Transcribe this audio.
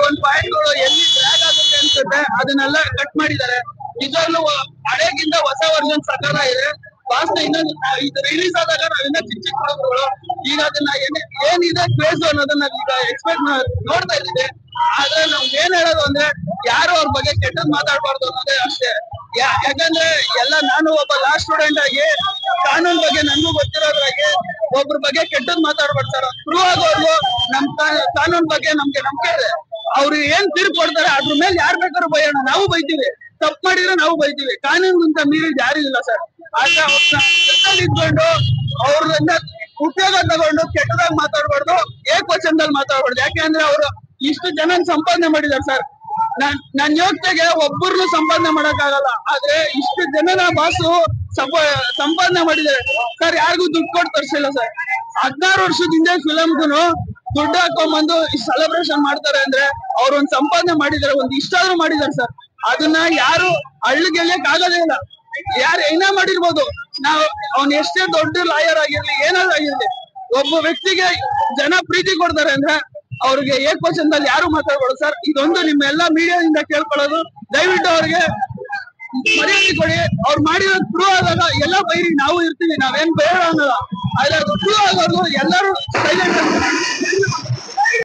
ಕೆಲವೊಂದು ಪಾಯಿಂಟ್ಗಳು ಎಲ್ಲಿ ಡ್ರ್ಯಾಗ್ ಆಗುತ್ತೆ ಅನ್ಸುತ್ತೆ ಅದನ್ನೆಲ್ಲ ಕಟ್ ಮಾಡಿದ್ದಾರೆ ನಿಜವಾಗ್ಲೂ ಹಳೆಗಿಂತ ಹೊಸ ವರ್ಷನ್ ಸಕಾರ ಇದೆ ವಾಸ್ತು ಇನ್ನೊಂದು ಇದು ರಿಲೀಸ್ ಆದಾಗ ನಾವಿನ್ನ ಚಿಕ್ಕ ಚಿಕ್ಕ ಹುಡುಗರುಗಳು ಈಗ ಅದನ್ನ ಏನ್- ಏನಿದೆ ಕ್ರೇಜ್ ಅನ್ನೋದನ್ನ ಈಗ ಎಕ್ಸ್ಪೆಕ್ಟ್ ನೋಡ್ತಾ ಇದ್ದೀವಿ ಆದ್ರೆ ನಮ್ಗೆ ಏನ್ ಹೇಳೋದು ಅಂದ್ರೆ ಯಾರು ಅವ್ರ ಬಗ್ಗೆ ಕೆಟ್ಟದ್ ಮಾತಾಡ್ಬಾರ್ದು ಅನ್ನೋದೇ ಅಷ್ಟೇ ಯಾ- ಯಾಕಂದ್ರೆ ಎಲ್ಲ ನಾನು ಒಬ್ಬ ಲಾ ಸ್ಟೂಡೆಂಟ್ ಆಗಿ ಕಾನೂನ್ ಬಗ್ಗೆ ನನ್ಗೂ ಗೊತ್ತಿರೋದ್ರಾಗೆ ಒಬ್ರ ಬಗ್ಗೆ ಕೆಟ್ಟದ್ ಮಾತಾಡ್ಬಾರ್ದು ಸರ್ ಪ್ರೂವ್ ಆಗೋರ್ಗು ನಮ್ ಕಾ- ಕಾನೂನ್ ಬಗ್ಗೆ ನಮ್ಗೆ ನಂಬಿಕೆ ಇದೆ ಅವ್ರು ಏನ್ ತೀರ್ಪು ಕೊಡ್ತಾರೆ ಅದ್ರ ಮೇಲೆ ಯಾರ್ ಬೇಕಾದ್ರೂ ಬೈಯೋಣ ನಾವು ಬೈತೀವಿ ತಪ್ಪು ಮಾಡಿದ್ರೆ ನಾವು ಬೈತೀವಿ ಕಾನೂನು ಅಂತ ಮೀರಿದ್ ಯಾರು ಇಲ್ಲ ಸರ್ ಆದ್ರೆ ಅವ್ರನ್ನ ಜೊತೆಲಿ ಇದ್ಕೊಂಡು ಅವ್ರನ್ನ ಉಪಯೋಗ ತಗೊಂಡು ಕೆಟ್ಟದಾಗ ಮಾತಾಡ್ಬಾರ್ದು ಏಕವಚನದಲ್ಲಿ ಮಾತಾಡ್ಬಾರ್ದು ಯಾಕೆಂದ್ರೆ ಅವರು ಇಷ್ಟು ಜನ ಸಂಪಾದನೆ ಮಾಡಿದಾರೆ ಸರ್ ನಾನ್ ನನ್ ಯೋಗ್ಯತೆಗೆ ಒಬ್ಬರನ್ನು ಸಂಪಾದನೆ ಮಾಡಕ್ ಆಗಲ್ಲ ಆದ್ರೆ ಇಷ್ಟು ಜನನ ಬಾಸು ಸಂಪ ಸಂಪಾದನೆ ಮಾಡಿದ್ದಾರೆ ಸರ್ ಯಾರಿಗೂ ದುಡ್ಡು ಕೊಟ್ಟು ತರ್ಸಿಲ್ಲ ಸರ್ ಹದಿನಾರು ವರ್ಷದ ಹಿಂದೆ ಫಿಲಮ್ಗೂ ದುಡ್ಡು ಹಾಕೊಂಡ್ಬಂದು ಸೆಲೆಬ್ರೇಷನ್ ಮಾಡ್ತಾರೆ ಅಂದ್ರೆ ಅವ್ರು ಒಂದ್ ಸಂಪಾದನೆ ಮಾಡಿದ್ದಾರೆ ಒಂದ್ ಇಷ್ಟಾದ್ರೂ ಮಾಡಿದ್ದಾರೆ ಸರ್ ಅದನ್ನ ಯಾರು ಹಳ್ಳಿಗೆಲ್ಲಕ್ ಆಗೋದೇ ಇಲ್ಲ ಯಾರು ಏನೇ ಮಾಡಿರ್ಬೋದು ನಾವು ಅವ್ನ್ ಎಷ್ಟೇ ದೊಡ್ಡ ಲಾಯರ್ ಆಗಿರ್ಲಿ ಏನಾದ್ರು ಆಗಿರ್ಲಿ ಒಬ್ಬ ವ್ಯಕ್ತಿಗೆ ಜನ ಪ್ರೀತಿ ಕೊಡ್ತಾರೆ ಅಂದ್ರೆ ಅವ್ರಿಗೆ ಏಕವಚನದಲ್ಲಿ ಯಾರು ಮಾತಾಡ್ಬಾರ್ದು ಸರ್ ಇದೊಂದು ನಿಮ್ಮೆಲ್ಲ ಮೀಡಿಯಾದಿಂದ ಕೇಳ್ಕೊಳ್ಳೋದು ದಯವಿಟ್ಟು ಅವ್ರಿಗೆ ಮರ್ಯಾದೆ ಕೊಡಿ ಅವ್ರು ಮಾಡಿರೋದು ಪ್ರೂವ್ ಆದಾಗ ಎಲ್ಲ ಬೈರಿ ನಾವು ಇರ್ತೀವಿ ನಾವೇನ್ ಬೇಡ ಅನ್ನೋಲ್ಲ ಆದ್ರೆ ಅದು ಪ್ರೂವ್ ಆಗೋದು ಎಲ್ಲರೂ ಸೈಲೆಂಟ್